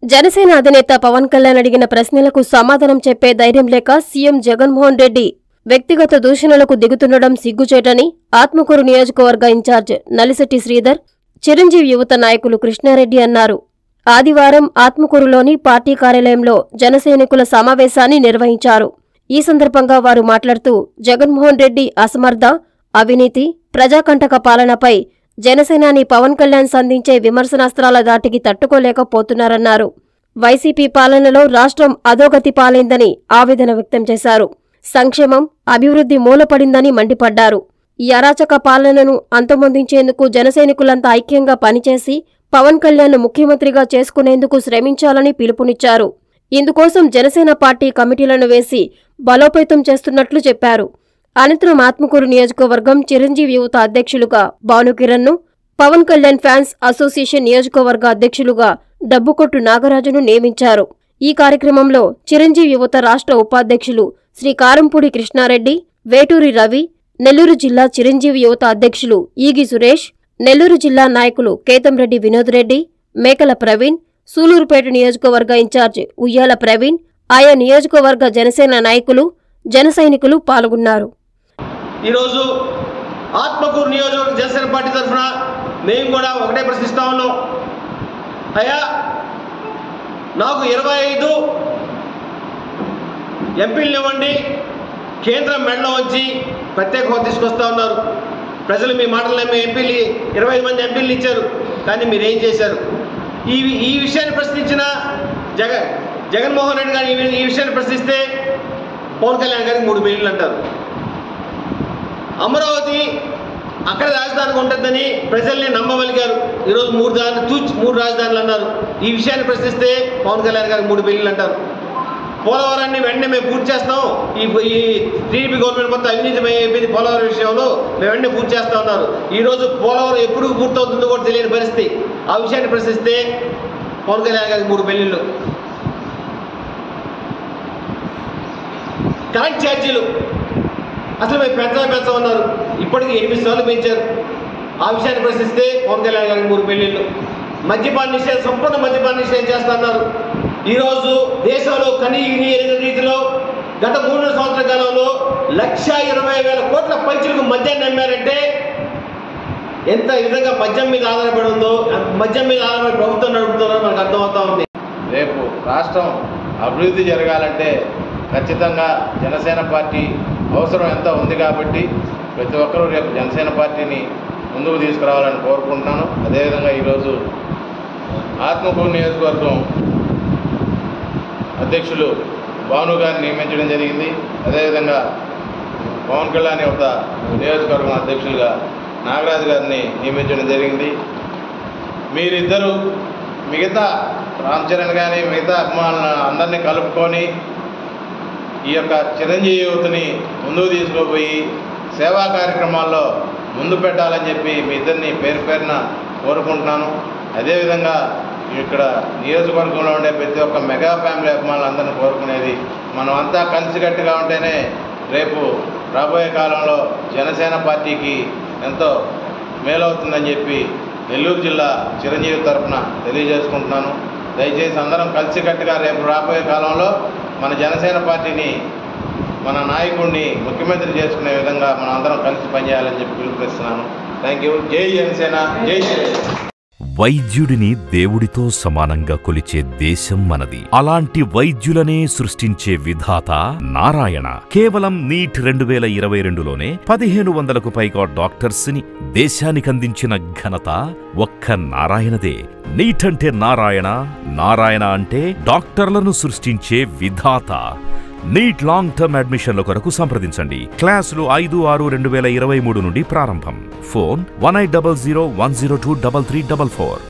జనసేన అధినేత పవన్ కళ్యాణ్ అడిగిన ప్రశ్నలకు సమాధానం చెప్పే ధైర్యం లేక సీఎం జగన్మోహన్ రెడ్డి వ్యక్తిగత దూషణలకు దిగుతుండడం సిగ్గుచేటని ఆత్మకూరు నియోజకవర్గ ఇన్ఛార్జ్ నలిశెట్టి శ్రీధర్ చిరంజీవి యువత నాయకులు కృష్ణారెడ్డి అన్నారు ఆదివారం ఆత్మకూరులోని పార్టీ కార్యాలయంలో జనసైనికుల సమావేశాన్ని నిర్వహించారు ఈ సందర్భంగా వారు మాట్లాడుతూ జగన్మోహన్ రెడ్డి అసమర్థ అవినీతి ప్రజాకంటక పాలనపై జనసేనాని పవన్ కళ్యాణ్ సంధించే విమర్శనాస్త్రాల దాటికి తట్టుకోలేకపోతున్నారన్నారు వైసీపీ పాలనలో రాష్ట్రం అధోగతి పాలైందని ఆవేదన వ్యక్తం చేశారు సంక్షేమం అభివృద్ధి మూలపడిందని మండిపడ్డారు ఈ అరాచక పాలనను అంతమొందించేందుకు జనసైనికులంతా ఐక్యంగా పనిచేసి పవన్ కళ్యాణ్ ముఖ్యమంత్రిగా చేసుకునేందుకు శ్రమించాలని పిలుపునిచ్చారు ఇందుకోసం జనసేన పార్టీ కమిటీలను వేసి బలోపేతం చేస్తున్నట్లు చెప్పారు అనంతరం ఆత్మకూరు నియోజకవర్గం చిరంజీవి యువత అధ్యక్షులుగా భానుకిరణ్ను పవన్ కళ్యాణ్ ఫ్యాన్స్ అసోసియేషన్ నియోజకవర్గ అధ్యక్షులుగా డబ్బుకొట్టు నాగరాజును నియమించారు ఈ కార్యక్రమంలో చిరంజీవి యువత రాష్ట్ర ఉపాధ్యక్షులు శ్రీ కారంపూడి కృష్ణారెడ్డి వేటూరి రవి నెల్లూరు జిల్లా చిరంజీవి యువత అధ్యక్షులు ఈగి సురేష్ నెల్లూరు జిల్లా నాయకులు కేతంరెడ్డి వినోద్ రెడ్డి మేకల ప్రవీణ్ సూలూరుపేట నియోజకవర్గ ఇన్ఛార్జ్ ఉయ్యాల ప్రవీణ్ ఆయా నియోజకవర్గ జనసేన నాయకులు జన సైనికులు పాల్గొన్నారు ఈరోజు ఆత్మకూరు నియోజకవర్గ జనసేన పార్టీ తరఫున మేము కూడా ఒకటే ప్రశ్నిస్తా ఉన్నాం అయ్యా నాకు ఇరవై ఐదు ఎంపీలు ఇవ్వండి కేంద్రం మెడలో వచ్చి ప్రత్యేక హోదా తీసుకొస్తా ఉన్నారు ప్రజలు మీ మాటలు నమ్మి ఎంపీలు ఇరవై ఐదు మంది ఎంపీలు ఇచ్చారు కానీ మీరు ఏం చేశారు ఈ ఈ విషయాన్ని ప్రశ్నించిన జగ జగన్మోహన్ రెడ్డి గారు ఈ- ఈ విషయాన్ని ప్రశ్నిస్తే పవన్ కళ్యాణ్ గారికి మూడు బిల్లులు అంటారు అమరావతి అక్కడ రాజధానికి ఉంటుందని ప్రజల్ని నమ్మగలిగారు ఈరోజు మూడు దాని తూచి మూడు రాజధానులు అన్నారు ఈ విషయాన్ని ప్రశ్నిస్తే పవన్ కళ్యాణ్ గారికి మూడు బిల్లులు అంటారు పోలవరాన్ని వెంటనే మేము పూర్తి చేస్తాం ఈ ఈ టీడీపీ గవర్నమెంట్ మొత్తం అవినీతిమైపోయింది పోలవరం విషయంలో మేము వెంటనే పూర్తి చేస్తా ఉన్నారు ఈరోజు పోలవరం ఎప్పుడు పూర్తవుతుందో కూడా తెలియని పరిస్థితి ఆ విషయాన్ని ప్రశ్నిస్తే పవన్ కళ్యాణ్ గారికి మూడు బిల్లులు కరెంట్ ఛార్జీలు అసలు మేము పెంచడం పెంచమన్నారు ఇప్పటికి ఎనిమిది సార్లు పెంచారు ఆ విషయాన్ని ప్రశ్నిస్తే పవన్ కళ్యాణ్ గారికి మూడు పెళ్లిళ్ళు మద్యపాన నిషేధం సంపూర్ణ మద్యపాన నిషేధం చేస్తున్నారు ఈరోజు దేశంలో కనీ విని ఎరిగిన రీతిలో గత మూడు సంవత్సరాల కాలంలో లక్ష ఇరవై వేల కోట్ల పైచులకు మద్యాన్ని అమ్మారంటే ఎంత విధంగా మద్యం మీద ఆధారపడి ఉందో మద్యం మీద ఆధారపడి ప్రభుత్వం నడుపుతుందో మనకు అర్థమవుతా ఉంది రేపు రాష్ట్రం అభివృద్ధి జరగాలంటే ఖచ్చితంగా జనసేన పార్టీ అవసరం ఎంత ఉంది కాబట్టి ప్రతి ఒక్కరూ రేపు జనసేన పార్టీని ముందుకు తీసుకురావాలని కోరుకుంటున్నాను అదేవిధంగా ఈరోజు ఆత్మకూరు నియోజకవర్గం అధ్యక్షులు భాను గారిని నియమించడం జరిగింది అదేవిధంగా పవన్ కళ్యాణ్ యొక్క నియోజకవర్గం అధ్యక్షులుగా నాగరాజు గారిని నియమించడం జరిగింది మీరిద్దరూ మిగతా రామ్ చరణ్ కానీ మిగతా అభిమానులను అందరినీ కలుపుకొని ఈ యొక్క చిరంజీవి యువతని ముందుకు తీసుకుపోయి సేవా కార్యక్రమాల్లో ముందు పెట్టాలని చెప్పి మీ ఇద్దరిని పేరు పేరున కోరుకుంటున్నాను అదేవిధంగా ఇక్కడ నియోజకవర్గంలో ఉండే ప్రతి ఒక్క మెగా ఫ్యామిలీ అభిమానులందరినీ కోరుకునేది మనం అంతా కలిసికట్టుగా ఉంటేనే రేపు రాబోయే కాలంలో జనసేన పార్టీకి ఎంతో మేలవుతుందని చెప్పి నెల్లూరు జిల్లా చిరంజీవి తరఫున తెలియజేసుకుంటున్నాను దయచేసి అందరం కలిసికట్టుగా రేపు రాబోయే కాలంలో మన జనసేన పార్టీని మన నాయకుడిని ముఖ్యమంత్రి చేసుకునే విధంగా మనం అందరం కలిసి పనిచేయాలని చెప్పి పిలుపునిస్తున్నాను థ్యాంక్ యూ జై జనసేన జై శ్రీరామ్ వైద్యుడిని దేవుడితో సమానంగా కొలిచే దేశం మనది అలాంటి వైద్యులనే సృష్టించే విధాత నారాయణ కేవలం నీట్ రెండు వేల ఇరవై రెండులోనే పదిహేను వందలకు పైగా డాక్టర్స్ ని దేశానికందించిన ఘనత ఒక్క నారాయణదే నీట్ అంటే నారాయణ నారాయణ అంటే డాక్టర్లను సృష్టించే విధాత నీట్ లాంగ్ టర్మ్ అడ్మిషన్ల కొరకు సంప్రదించండి క్లాసులు ఐదు ఆరు రెండు వేల ఇరవై మూడు నుండి ప్రారంభం phone one eight double zero one zero two double three double four